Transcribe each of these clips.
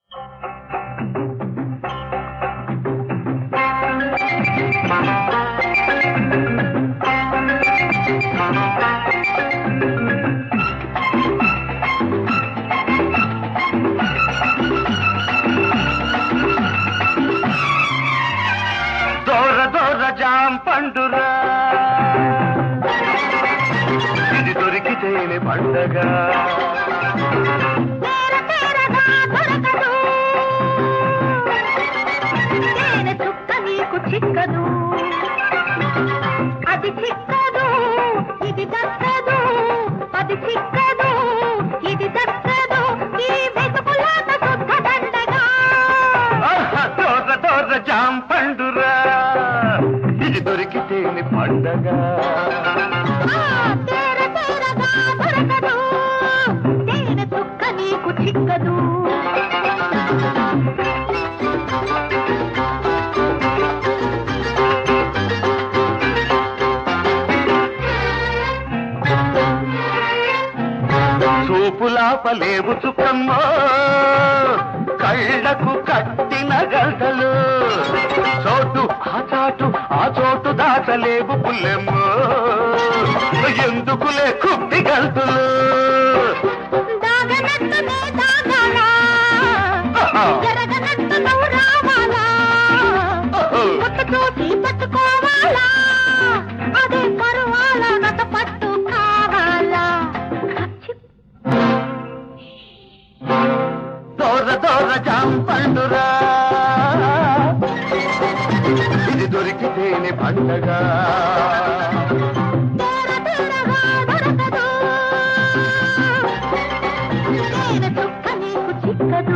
దోర దోర jam పండురా ఇది దొరికితేనే పండగ తేర తేరగా దొరకదు తేనె చుక్క నీకు చిక్కదు అది చిక్కదు ఇది దక్కదు అది చిక్కదు ఇది దక్కదు ఈ వెతుకులాట శుద్ధ దండగా ఆహా, దోర దోర జాం పండురా ఇది దొరికితేనే పండగ ఆ, తేర తేరగా దొరకదు తేనె చుక్క నీకు చిక్కదు చూపులాపలేవు చుక్కమ్మో కళ్ళకు కట్టిన గంటలు చోటు ఆ చాటు ఆ చోటు దాచలేవు పుల్లెమ్మో ఎందుకులే కుప్పి గంతులు దాగనట్టునే దాగాలా జరగనట్టు నువ్వు రావాలా ముట్టు చూసి పట్టుకోవాలా అదే పరువాలా నట పట్టు కావాలా దోర దోర జాం పండురా ఇది దొరికితేనే పండగ తేర తేరగా దొరకదు తేనె చుక్క నీకు చిక్కదు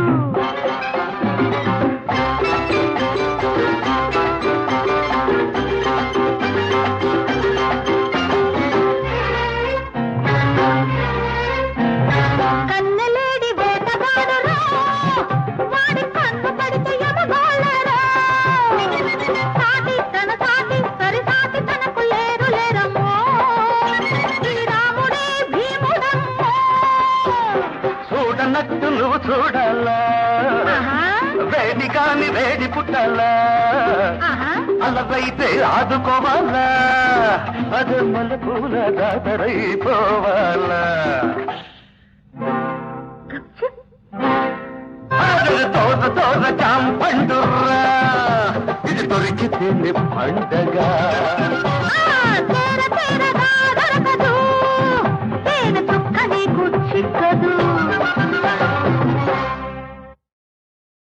కన్నెలేడి వేటగాడురా వాడి కన్ను పడితే ఎమగోళరా సాటి తన సాటి సరి సాటి తనకు లేరు లేరమ్మో శ్రీరాముడే భీముడమ్మో చూడనట్టు నువ్వు చూడాలా ఆహా, వేడి కాని వేడి పుట్టాలా ఆహా. అలవైతే ఆదుకోవాలా అదే మల్ల పూల దాతరైపోవాలా అదే తోట తోట చాంపండురా ఇది దొరికితేనే పండగ ఆ, తేర తేరగా